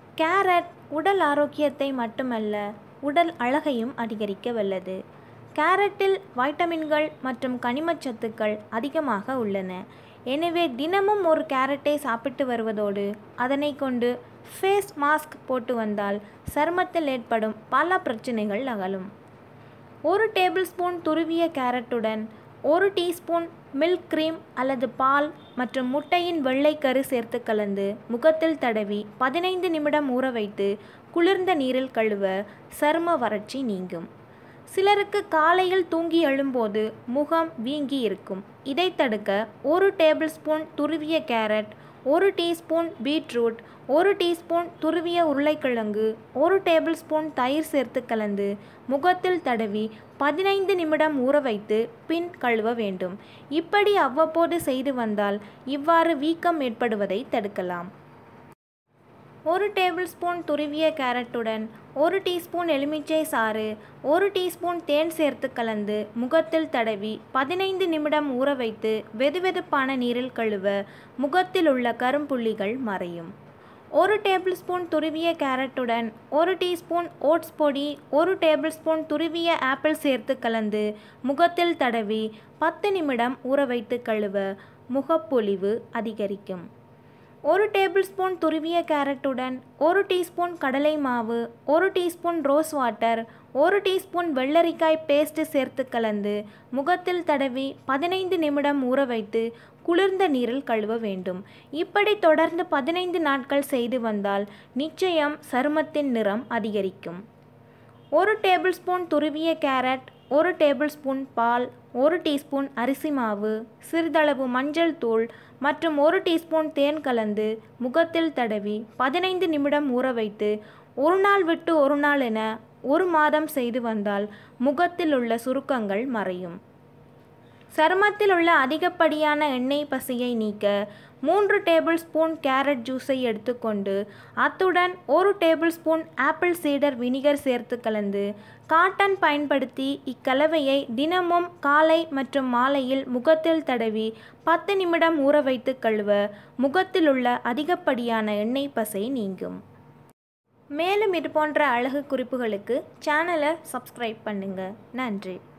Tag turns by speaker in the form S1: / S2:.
S1: carrot உடல் ஆரோக்கியத்தை மட்டுமல்ல உடல் அழகையும் அதிகரிக்க வல்லது கேரட்டில் வைட்டமின்கள் மற்றும் கனிமச்சத்துக்கள் அதிகமாக உள்ளன எனவே தினமும் ஒரு கேரட்டை சாப்பிட்டு வருவதோடு அதனை கொண்டு ஃபேஸ் மாஸ்க் போட்டு வந்தால் சருமத்தில் ஏற்படும் பல பிரச்சனைகள் அகலும் ஒரு டேபிள் ஸ்பூன் துருவிய கேரட்டுடன் ஒரு டீஸ்பூன் மில்க் க்ரீம் அல்லது பால் மற்றும் முட்டையின் வெள்ளைக்கரு சேர்த்து கலந்து முகத்தில் தடவி பதினைந்து நிமிடம் ஊற வைத்து குளிர்ந்த நீரில் கழுவ சரும வறட்சி நீங்கும் சிலருக்கு காலையில் தூங்கி எழும்போது முகம் வீங்கி இருக்கும் இதை தடுக்க ஒரு டேபிள் ஸ்பூன் துருவிய கேரட் ஒரு டீஸ்பூன் பீட்ரூட் ஒரு டீஸ்பூன் துருவிய உருளைக்கிழங்கு ஒரு டேபிள் ஸ்பூன் தயிர் சேர்த்து கலந்து முகத்தில் தடவி பதினைந்து நிமிடம் ஊற வைத்து பின் கழுவ வேண்டும் இப்படி அவ்வப்போது செய்து வந்தால் இவ்வாறு வீக்கம் ஏற்படுவதை தடுக்கலாம் ஒரு டேபிள் ஸ்பூன் துருவிய கேரட்டுடன் ஒரு டீஸ்பூன் எலுமிச்சை சாறு ஒரு டீஸ்பூன் தேன் சேர்த்து கலந்து முகத்தில் தடவி பதினைந்து நிமிடம் ஊற வைத்து வெதுவெதுப்பான நீரில் கழுவ முகத்தில் உள்ள கரும்புள்ளிகள் மறையும் ஒரு டேபிள் ஸ்பூன் துருவிய கேரட்டுடன் ஒரு டீஸ்பூன் ஓட்ஸ் பொடி ஒரு டேபிள் ஸ்பூன் துருவிய ஆப்பிள் சேர்த்து கலந்து முகத்தில் தடவி பத்து நிமிடம் ஊற வைத்து கழுவ முகப்பொலிவு அதிகரிக்கும் ஒரு டேபிள் ஸ்பூன் துருவிய கேரட்டுடன் ஒரு டீஸ்பூன் கடலை மாவு ஒரு டீஸ்பூன் ரோஸ் வாட்டர் ஒரு டீஸ்பூன் வெள்ளரிக்காய் பேஸ்ட் சேர்த்து கலந்து முகத்தில் தடவி பதினைந்து நிமிடம் ஊற வைத்து குளிர்ந்த நீரில் கழுவ வேண்டும் இப்படி தொடர்ந்து பதினைந்து நாட்கள் செய்து வந்தால் நிச்சயம் சருமத்தின் நிறம் அதிகரிக்கும் ஒரு டேபிள் ஸ்பூன் துருவிய கேரட் ஒரு டேபிள் ஸ்பூன் பால் ஒரு டீஸ்பூன் அரிசி மாவு சிறிதளவு மஞ்சள் தூள் மற்றும் ஒரு டீஸ்பூன் தேன் கலந்து முகத்தில் தடவி பதினைந்து நிமிடம் ஊற வைத்து ஒரு நாள் விட்டு ஒரு நாள் என ஒரு மாதம் செய்து வந்தால் முகத்தில் உள்ள சுருக்கங்கள் மறையும் சருமத்தில் உள்ள அதிகப்படியான எண்ணெய் பசியை நீக்க மூன்று டேபிள் ஸ்பூன் கேரட் ஜூஸை எடுத்துக்கொண்டு அத்துடன் ஒரு tablespoon apple cider vinegar சேர்த்து கலந்து காட்டன் பயன்படுத்தி இக்கலவையை தினமும் காலை மற்றும் மாலையில் முகத்தில் தடவி பத்து நிமிடம் ஊற வைத்து கழுவ முகத்தில் உள்ள அதிகப்படியான எண்ணெய் பசை நீங்கும் மேலும் இது போன்ற அழகு குறிப்புகளுக்கு சேனலை சப்ஸ்கிரைப் பண்ணுங்கள் நன்றி